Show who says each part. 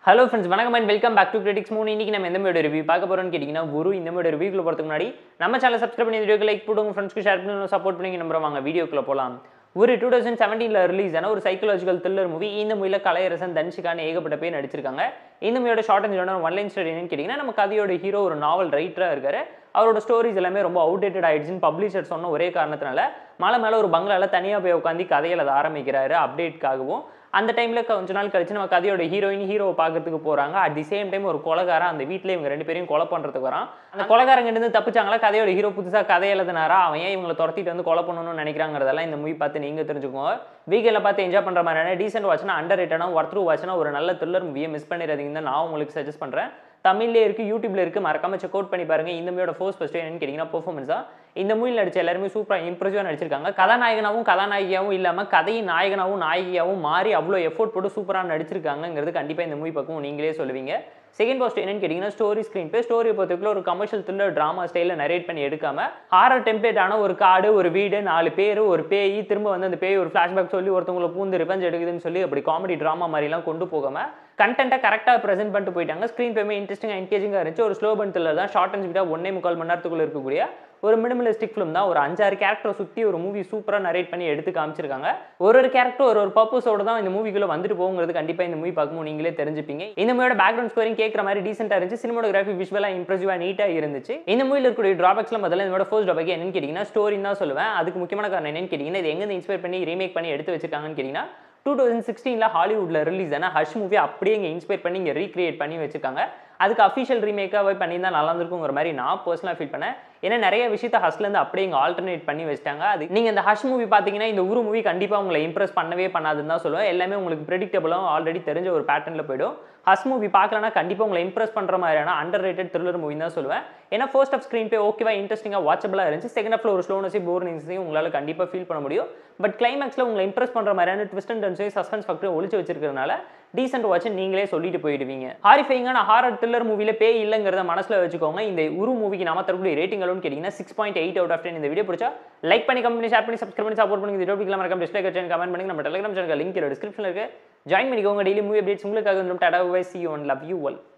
Speaker 1: hello friends வணக்கம் and welcome back to critics மூணு இன்னைக்கு நம்ம எந்த மாதிரி ரிவ்யூ பார்க்க போறோம்னு கேட்டிங்கன்னா குரு இந்த மாதிரி ரிவ்யூக்குள்ள போகிறதுக்கு முன்னாடி நம்ம சேனல் சப்ஸ்கிரைப் பண்ணி வீடியோக்கு லைக் போடுங்க ஃப்ரெண்ட்ஸ்க்கு ஷேர் பண்ணி சப்போர்ட் பண்ணி நம்புறோம் வாங்க வீடியோக்குள்ள போகலாம் ஒரு டூ தௌசண்ட் செவன்டீனில் ரிலீஸ் ஆன ஒரு சைக்கலாஜிக்கல் த்ரில்லர் மூவி இந்த மூவியில் கலையரசன் தன்ஷிகான்னு ஏகப்பட்ட பேர் நடிச்சிருக்காங்க இந்த மூவியோட short and genre one line story என்னன்னு கேட்டிங்கன்னா நம்ம கதையோட ஹீரோ ஒரு நாவல் ரைட்டராக இருக்காரு அவரோட ஸ்டோரிஸ் எல்லாமே ரொம்ப அவுடேட்டட் ஆயிடுச்சுன்னு பப்ளிஷர் சொன்ன ஒரே காரணத்தினால மலை மேலே ஒரு பங்களால தனியாக போய் உட்காந்து கதையில் அதை ஆரம்பிக்கிறாரு அப்டேட்காகவும் அந்த டைமில் கொஞ்ச நாள் கழிச்சு நம்ம கதையோட ஹீரோயின் ஹீரோவை பார்க்கறதுக்கு போகிறாங்க அட் தி சேம் டைம் ஒரு கொலகாரன் அந்த வீட்டில் இவங்க ரெண்டு பேரையும் கொலை பண்ணுறதுக்கு வரான் அந்த கொலகாரங்க இருந்து தப்பிச்சாங்களா கதையோட ஹீரோ புதுசாக கதை எழுதினாரா அவன் ஏன் இவங்களை துரத்திட்டு வந்து கொலை பண்ணணும்னு நினைக்கிறாங்கிறதெல்லாம் இந்த மூவி பார்த்து நீங்கள் தெரிஞ்சுக்கோங்க வீக்கெண்டில் பார்த்து என்ஜாய் பண்ணுற மாதிரியான டீசென்ட் வாட்ச்னா அண்டர் ரேட்டடாக ஒர்த் த்ரூ வாட்ச்னா ஒரு நல்ல த்ரில்லர் மூவியை மிஸ் பண்ணிடாதீங்கன்னு தான் நான் உங்களுக்கு சஜஸ்ட் பண்ணுறேன் தமிழ்லே இருக்குது யூடியூப்ல இருக்குது மறக்காம செக் அவுட் பண்ணி பாருங்க இந்த மூவியோட ஃபோர்ஸ் ஃபஸ்ட்டு என்னன்னு கேட்டிங்கன்னா பெர்ஃபார்மன்ஸ் தான் இந்த மூவியில் நடிச்ச எல்லாருமே சூப்பராக இம்ப்ரெசிவாக நடிச்சிருக்காங்க கதாநாயகனாகவும் கதாநாயகியாகவும் இல்லாமல் கதையின் நாயகனாகவும் நாயகியாகவும் மாறி அவ்வளோ எஃபோர்ட் போட்டு சூப்பராக நடிச்சிருக்காங்கிறது கண்டிப்பாக இந்த மூவி பக்கம் நீங்களே சொல்லுவீங்க செகண்ட் பாஸ்ட் என்னன்னு கேட்டிங்கன்னா ஸ்டோரி ஸ்க்ரீன் பே ஸ்டோரி பொறுத்தவரைக்கும் ஒரு கமர்ஷியல் த்ரில்லர் ட்ராமா ஸ்டைலில் நரேட் பண்ணி எடுக்காம ஹாரர் டெம்ப்ளேட்டான ஒரு காடு ஒரு வீடு நாலு பேர் ஒரு பேய் திரும்ப வந்து அந்த பேய் ஒரு ஃப்ளாஷ்பேக் சொல்லி ஒருத்தவங்களை பூந்து ரிவெஞ்ச் எடுக்குதுன்னு சொல்லி அப்படி காமெடி ட்ராமா மாதிரிலாம் கொண்டு போகாமல் கண்டென்ட்டை கரெக்டாக ப்ரெசென்ட் பண்ணிட்டு போயிட்டாங்க ஸ்க்ரீன் பேமே இன்ட்ரெஸ்டிங்காக என்கேஜிங்காக இருந்துச்சு ஒரு ஸ்லோ பன் த்ரில்லர் தான் ஷார்ட் அண்ட் ஸ்பீடாக ஒன்னே முக்கால் மணி நேரத்துக்குள்ள இருக்கக்கூடிய ஒரு மினிமலிஸ்டிக் ஃபிலிம் தான் ஒரு அஞ்சாறு கேரக்டரை சுற்றி ஒரு மூவி சூப்பராக நரேட் பண்ணி எடுத்து காமிச்சிருக்காங்க ஒரு ஒரு கேரக்டர் ஒரு ஒரு பர்பஸோட தான் இந்த மூவிக்குள்ள வந்துட்டு போகுங்கிறது கண்டிப்பாக இந்த மூவி பார்க்கும்போது நீங்களே தெரிஞ்சுப்பீங்க இந்த மூவியோட பேக்ரவுண்ட் ஸ்கோரிங் கேட்குற மாதிரி டீசென்ட்டாக இருந்துச்சு சினிமோகிராஃபி விஷுவலாக இம்ப்ரெசிவாக நீட்டாக இருந்துச்சு இந்த மூவியில் இருக்கக்கூடிய ட்ராபேக்ஸ்ல முதல்ல என்னோட ஃபர்ஸ்ட் ட்ராபேக் என்னன்னு கேட்டிங்கன்னா ஸ்டோரின்னு தான் சொல்லுவேன் அதுக்கு முக்கியமான காரணம் என்னன்னு கேட்டிங்கன்னா இது எங்கே இன்ஸ்பயர் பண்ணி ரீமேக் பண்ணி எடுத்து வச்சிருக்காங்கன்னு கேட்டிங்கன்னா டூ தௌசண்ட் சிக்ஸ்டீனில் ஹாலிவுட்டில் ரிலீஸ் ஆன ஹஷ் மூவி அப்படியே இங்கே இன்ஸ்பயர் பண்ணி இங்கே ரீக்ரியேட் பண்ணி வச்சிருக்காங்க அதுக்கு அஃபிஷியல் ரீமேக்காக பண்ணியிருந்தா நல்லா இருந்திருக்குங்கிற மாதிரி நான் பர்சனலாக ஃபீல் பண்ணேன் ஏன்னா நிறைய விஷயத்த ஹஸ்லேருந்து அப்படியே இங்கே ஆல்டர்னேட் பண்ணி வச்சிட்டாங்க அது நீங்கள் இந்த ஹஷ் மூவி பார்த்தீங்கன்னா இந்த ஒரு மூவி கண்டிப்பாக உங்களை இம்ப்ரெஸ் பண்ணவே பண்ணாதுன்னு தான் சொல்லுவேன் எல்லாமே உங்களுக்கு ப்ரெடிக்டபுளாக ஆல்ரெடி தெரிஞ்ச ஒரு பேட்டர்னில் போயிடும் ஹஸ் மூவி பார்க்கலனா கண்டிப்பாக உங்களை இம்ப்ரெஸ் பண்ணுற மாதிரியான அண்டர் ரேட்டட் த்ரில்லர் மூவி தான் சொல்லுவேன் ஏன்னா ஃபர்ஸ்ட் ஆஃப் ஸ்க்ரீன் பே ஓகேவா இன்ட்ரெஸ்டிங்காக வாட்சபிளாக இருந்துச்சு செகண்ட் ஆஃப்ல ஒரு ஸ்லோனஸையும் போர்னிங்ஸையும் உங்களால் கண்டிப்பாக ஃபீல் பண்ண முடியும் பட் கிளைமேக்ஸில் உங்களை இம்ப்ரெஸ் பண்ணுற மாதிரியான ட்விஸ்ட் அண்ட் டர்ன்ஸையும் சஸ்பென்ஸ் ஃபேக்டரையும் ஒழிச்சு வச்சிருக்கிறதுனால டீசென்ட் வாட்ச் நீங்களே சொல்லிட்டு போயிடுவீங்க ஹாரிஃபைங்கான ஹாரர் த்ரில்லர் மூவியில் பே இல்லைங்கிறத மனசில் வச்சுக்கோங்க இந்த உரு மூவிக்கு நாம தரக்கூடிய ரேட்டிங் அளவுன்னு கேட்டிங்கன்னா six point eight out of ten இந்த வீடியோ பிடிச்சா லைக் பண்ணி கம்பெனி ஷேர் பண்ணி சப்ஸ்கிரைப் பண்ணி சப்போர்ட் பண்ணி இந்த வீடியோ மறக்காம டிஸ்பிளே கட்சி கமெண்ட் பண்ணி நம்ம டெலிகிராம் சேனல் லிங்க் டிஸ்கிரிப்ஷனில் இருக்கு ஜாயின் பண்ணிக்கோங்க டெய்லி மூவி அப்டேட்ஸ் உங்களுக்காக வந்து tata bye see one love you ஒல்